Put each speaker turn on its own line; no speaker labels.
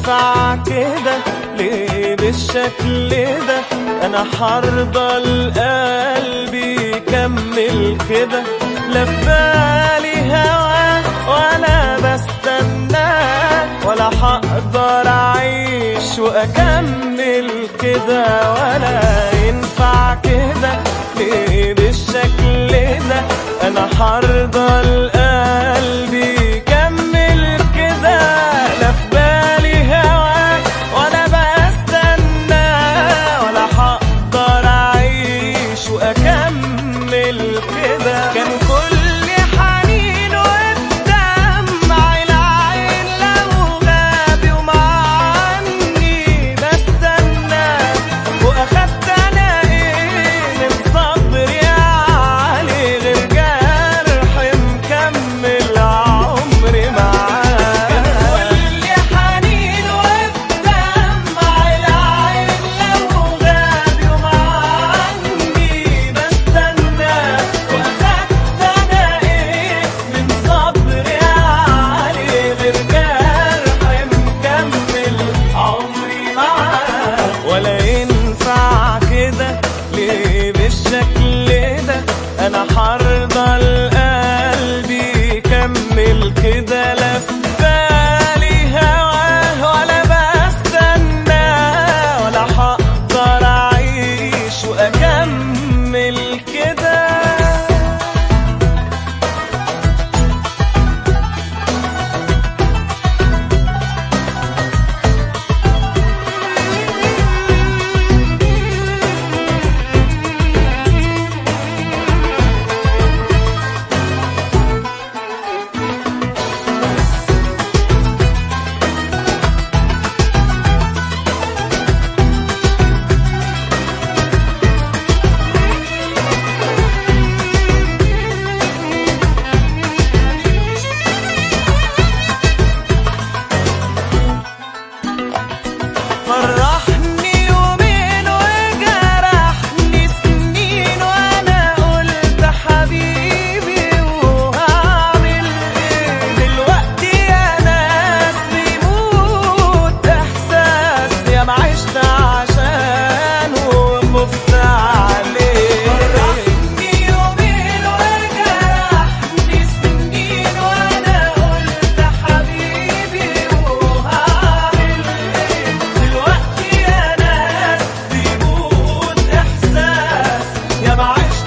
ينفع كده ليه بالشكل ده انا حرضى لقلبي يكمل كده لا في بالي هوا ولا بستناه ولا هقدر اعيش واكمل كده ولا ينفع كده ليه بالشكل ده انا حرضى لقلبي يكمل كده لا في بالي هواك ولا بستنى ولا هقدر اعيش واكمل كده كان كل حنين والدمع العين لو غاب ومعني بستنى واخدت انا ايه من صبري علي غير جرح مكمل عمري معاه كان كل حنين والدمع العين لو غاب ومعني بستنى واخدت انا ايه من صبري علي غير جرح مكمل عمري معاه ولا ينفع كده ليه بالشكل ده انا حرضى لقلبي يكمل كده لا في بالي هواه ولا بستنى ولا هقدر اعيش واكمل كده فرحني يومين وجرحني سنين وانا قلت حبيبي وهعمل ايه دلوقتي يا ناس بيموت احساس يا ما عشت عشانه وخفت عليه فرحني يومين وجرحني سنين وانا قلت حبيبي وهعمل ايه دلوقتي يا ناس بيموت احساس يا ما عشت